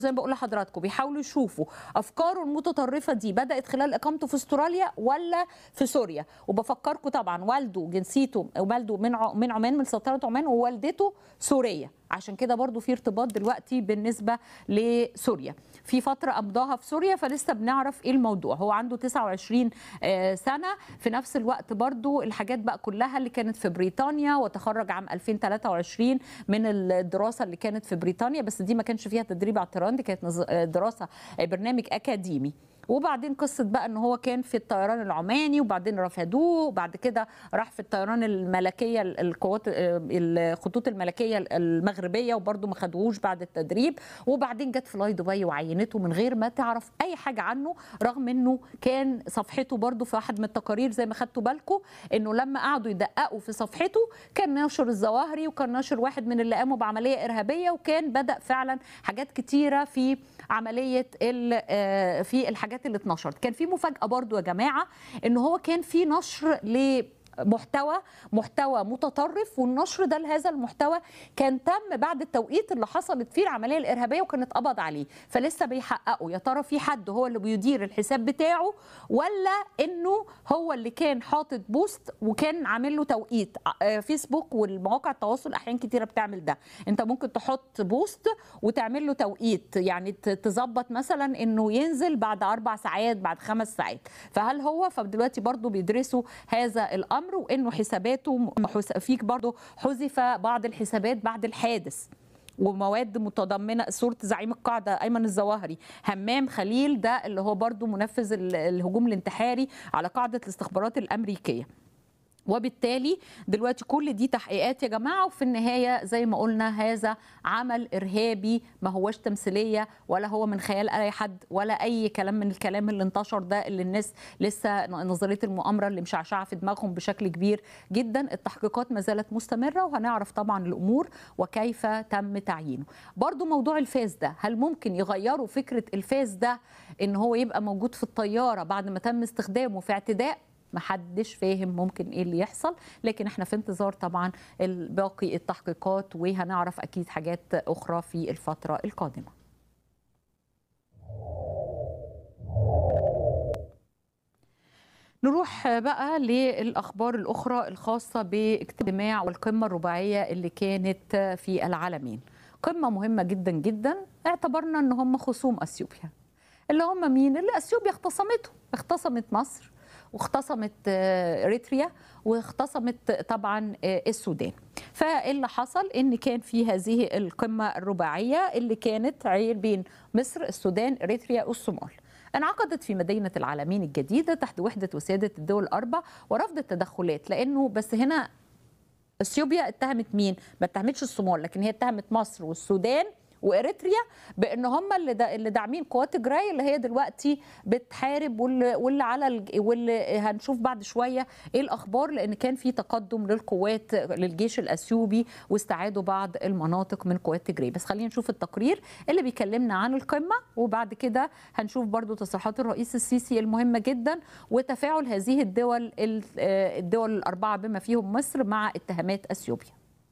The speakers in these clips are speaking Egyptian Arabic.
زي ما بقول لحضراتكم بيحاولوا يشوفوا افكاره المتطرفه دي بدات خلال اقامته في استراليا ولا في سوريا وبفكركم طبعا والده جنسيته والده من ع- من عمان من سلطنه عمان ووالدته سوريه عشان كده برضو في ارتباط دلوقتي بالنسبه لسوريا في فتره قضاها في سوريا فلسه بنعرف ايه الموضوع هو عنده 29 آه، سنه في نفس الوقت برضو الحاجات بقى كلها اللي كانت في بريطانيا وتخرج عام 2023 من الدراسه اللي كانت في بريطانيا بس دي ما كانش فيها تدريب على الطيران دي كانت نظ- آه، دراسه آه، برنامج اكاديمي وبعدين قصه بقى ان هو كان في الطيران العماني وبعدين رفضوه وبعد كده راح في الطيران الملكيه القوات آه، الخطوط الملكيه المغربيه وبرده ما خدوهوش بعد التدريب وبعدين جت فلاي دبي وعينته من غير ما تعرف اي حاجه عنه رغم انه كان صفحته برده في واحد من التقارير زي ما خدتوا بالكم انه لما قعدوا يدققوا في صفحته كان ناشر الظواهري وكان ناشر واحد من اللي قاموا بعمليه ارهابيه وكان بدا فعلا حاجات كتيره في عمليه ال- آه، في الحاجات اللي اتنشرت كان في مفاجاه برضو يا جماعه ان هو كان في نشر ل محتوى محتوى متطرف والنشر ده لهذا المحتوى كان تم بعد التوقيت اللي حصلت فيه العمليه الارهابيه وكان اتقبض عليه فلسه بيحققوا يا ترى في حد هو اللي بيدير الحساب بتاعه ولا انه هو اللي كان حاطط بوست وكان عامل له توقيت آه، فيسبوك والمواقع التواصل احيان كتيره بتعمل ده انت ممكن تحط بوست وتعمل له توقيت يعني ت- تظبط مثلا انه ينزل بعد اربع ساعات بعد خمس ساعات فهل هو فدلوقتي برضو بيدرسوا هذا الامر وانه حساباته م- حس- فيك برضو حذف بعض الحسابات بعد الحادث ومواد متضمنه صوره زعيم القاعده ايمن الظواهري همام خليل ده اللي هو برضو منفذ ال- الهجوم الانتحاري على قاعده الاستخبارات الامريكيه وبالتالي دلوقتي كل دي تحقيقات يا جماعه وفي النهايه زي ما قلنا هذا عمل ارهابي ما هوش تمثيليه ولا هو من خيال اي حد ولا اي كلام من الكلام اللي انتشر ده اللي الناس لسه نظريه المؤامره اللي مشعشعه في دماغهم بشكل كبير جدا التحقيقات ما زالت مستمره وهنعرف طبعا الامور وكيف تم تعيينه برضو موضوع الفاس ده هل ممكن يغيروا فكره الفاس ده ان هو يبقى موجود في الطياره بعد ما تم استخدامه في اعتداء محدش فاهم ممكن ايه اللي يحصل لكن احنا في انتظار طبعا باقي التحقيقات وهنعرف اكيد حاجات اخرى في الفتره القادمه نروح بقى للاخبار الاخرى الخاصه باجتماع والقمه الرباعيه اللي كانت في العالمين قمه مهمه جدا جدا اعتبرنا ان هم خصوم اثيوبيا اللي هم مين اللي اثيوبيا اختصمتهم اختصمت مصر واختصمت آه، اريتريا واختصمت طبعا آه، السودان فاللي حصل ان كان في هذه القمه الرباعيه اللي كانت عيل بين مصر السودان اريتريا والصومال انعقدت في مدينة العالمين الجديدة تحت وحدة وسادة الدول الأربع ورفض التدخلات لأنه بس هنا اثيوبيا اتهمت مين؟ ما اتهمتش الصومال لكن هي اتهمت مصر والسودان واريتريا بان هم اللي دا اللي داعمين قوات تجراي اللي هي دلوقتي بتحارب واللي, واللي على الج... واللي هنشوف بعد شويه ايه الاخبار لان كان في تقدم للقوات للجيش الاثيوبي واستعادوا بعض المناطق من قوات تجراي بس خلينا نشوف التقرير اللي بيكلمنا عن القمه وبعد كده هنشوف برضو تصريحات الرئيس السيسي المهمه جدا وتفاعل هذه الدول ال- آه، الدول الاربعه بما فيهم مصر مع اتهامات اثيوبيا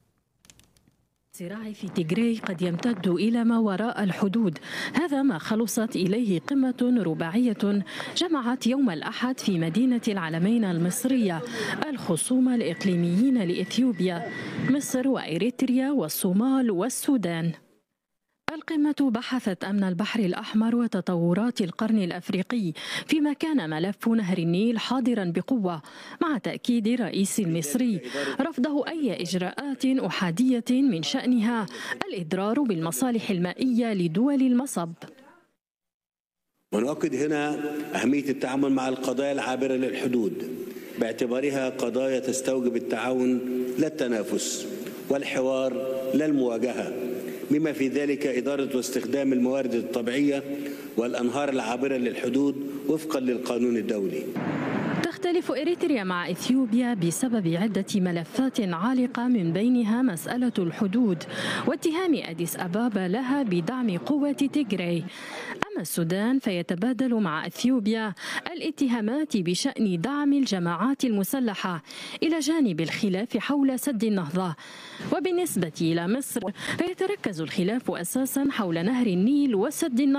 الصراع في تيغراي قد يمتد إلى ما وراء الحدود هذا ما خلصت إليه قمة رباعية جمعت يوم الأحد في مدينة العلمين المصرية الخصوم الإقليميين لإثيوبيا مصر وإريتريا والصومال والسودان القمة بحثت أمن البحر الأحمر وتطورات القرن الأفريقي فيما كان ملف نهر النيل حاضرا بقوة مع تأكيد الرئيس المصري رفضه أي إجراءات أحادية من شأنها الإضرار بالمصالح المائية لدول المصب ونؤكد هنا أهمية التعامل مع القضايا العابرة للحدود باعتبارها قضايا تستوجب التعاون لا التنافس والحوار لا المواجهة بما في ذلك إدارة واستخدام الموارد الطبيعية والأنهار العابرة للحدود وفقا للقانون الدولي تختلف إريتريا مع إثيوبيا بسبب عدة ملفات عالقة من بينها مسألة الحدود واتهام أديس أبابا لها بدعم قوة تيغراي أما السودان فيتبادل مع أثيوبيا الاتهامات بشأن دعم الجماعات المسلحة إلى جانب الخلاف حول سد النهضة وبالنسبة إلى مصر فيتركز الخلاف أساسا حول نهر النيل وسد النهضة